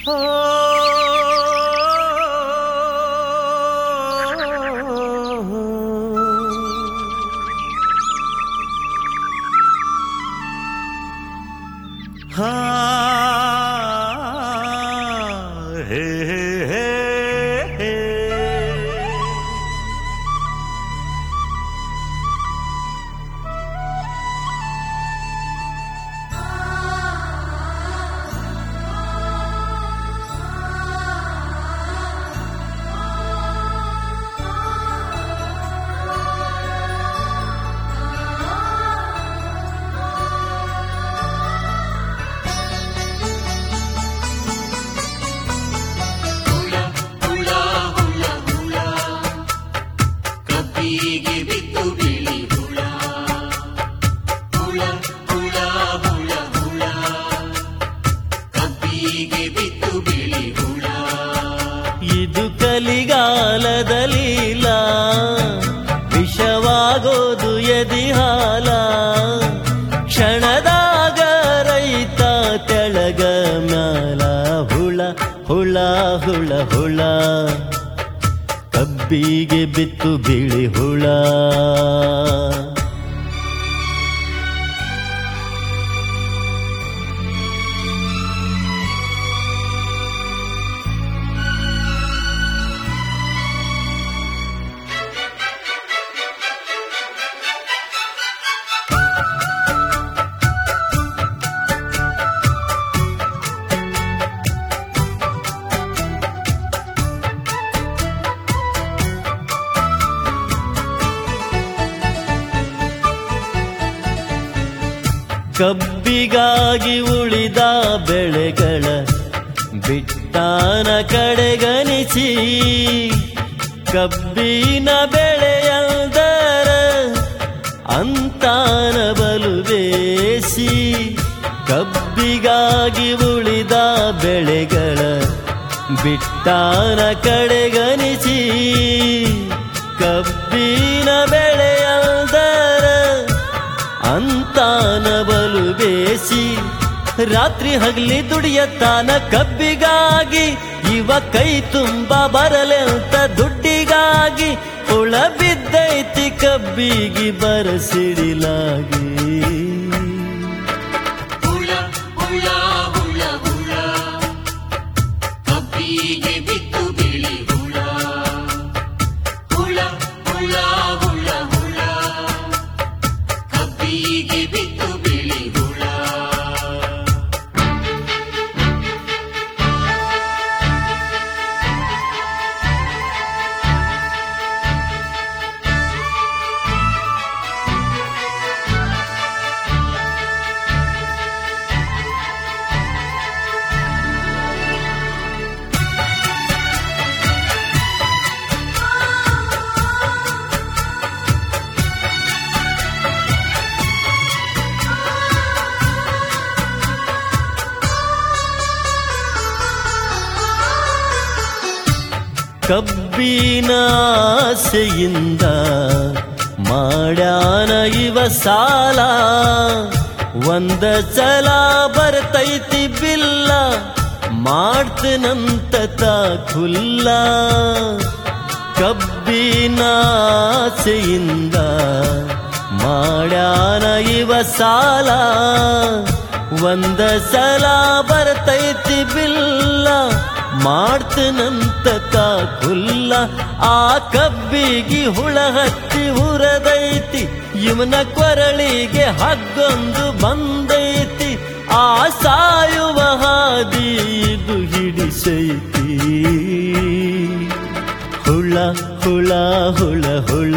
ಹಾ ಹೇ ಹೇ ಹೇ ಕಬ್ಬಿಗೆ ಬಿತ್ತು ಬಿಳಿ ಹುಳ ಹುಳ ಹುಳ ಹುಳ ಹುಳ ಕಬ್ಬಿಗೆ ಬಿತ್ತು ಬಿಳಿ ಹುಳ ಇದು ಕಲಿಗಾಲದ ಲೀಲ ವಿಷವಾಗೋದು ಎದಿಹಾಲ ಕ್ಷಣದಾಗ ರೈತ ತೆಳಗ ಮ್ಯಾಲ ಹುಳ ಹುಳ ಹುಳ ಹುಳ ಕಬ್ಬಿಗೆ ಬಿತ್ತು ಬಿಳಿ ಹುಳ ಕಬ್ಬಿಗಾಗಿ ಉಳಿದ ಬೆಳೆಗಳ ಬಿಟ್ಟಾನ ಕಡೆಗಣಿಸಿ ಕಬ್ಬಿನ ಬೆಳೆಯಲ್ದರ ಅಂತಾನ ಬಲು ಬೇಸಿ ಕಬ್ಬಿಗಾಗಿ ಉಳಿದ ಬೆಳೆಗಳ ಬಿಟ್ಟಾನ ಕಡೆಗಣಿಸಿ ಕಬ್ಬಿನ ಬೆಳೆಯಲ್ದರ ಅಂತಾನ ಬಲು ಬೇಸಿ ರಾತ್ರಿ ಹಗಲಿ ದುಡಿಯತ್ತಾನ ಕಬ್ಬಿಗಾಗಿ ಇವ ಕೈ ತುಂಬ ಬರಲೆಂತ ದುಡ್ಡಿಗಾಗಿ ಹುಳ ಬಿದ್ದೈತಿ ಕಬ್ಬಿಗಿ ಬರಸಿಡಿಲಾಗಿ ಹುಳ ಹುಳ ಹುಳ ಹುಳ ಕಬ್ಬಿಗೆ ಬಿತ್ತು ಬಿಳಿ ಹುಳ ಹುಳ ಹುಳ ಹುಳ ಹುಳ ಕಬ್ಬಿಗೆ ಬಿತ್ತು ಬಿಳಿ ಹುಳ ಕಬ್ಬಿನ ಆಸೆಯಿಂದ ಮಾಡ್ಯಾನ ಇವ ಸಾಲ ಒಂದ ಸಲ ಬರ್ತೈತಿ ಬಿಲ್ಲ ಮಾಡ್ತನಂತ ಖುಲ್ಲ ಕಬ್ಬಿನ ಆಸೆಯಿಂದ ಮಾಡ್ಯಾನ ಇವ ಸಾಲ ಒಂದ ಸಲ ಬರ್ತೈತಿ ಬಿಲ್ಲ ಮಾಡ್ತನಂತ ಖುಲ್ಲ ಆ ಕಬ್ಬಿಗಿ ಹುಳ ಹತ್ತಿ ಹುರದೈತಿ ಇವನ ಕೊರಳಿಗೆ ಹಗ್ಗೊಂದು ಬಂದೈತಿ ಆ ಸಾಯುವ ಹಾದಿ ಇದು ಹಿಡಿಸೈತಿ ಹುಳ ಹುಳ ಹುಳ ಹುಳ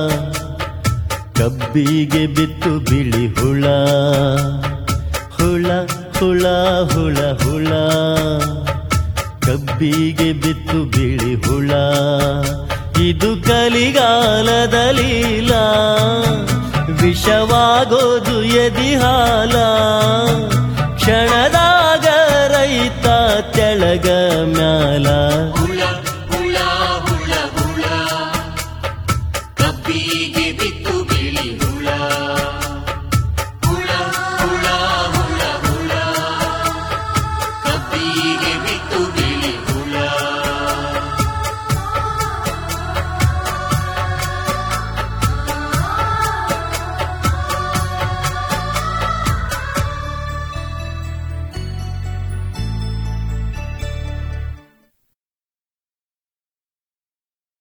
ಕಬ್ಬಿಗೆ ಬಿತ್ತು ಬಿಳಿ ಹುಳ ಹುಳ ಹುಳ ಹುಳ ಹುಳ ಕಬ್ಬಿಗೆ ಬಿತ್ತು ಬಿಳಿ ಹುಳ ಇದು ಕಲಿಗಾಲದ ಲೀಲ ವಿಷವಾಗೋದು ಎದಿಹಾಲ ಕ್ಷಣದ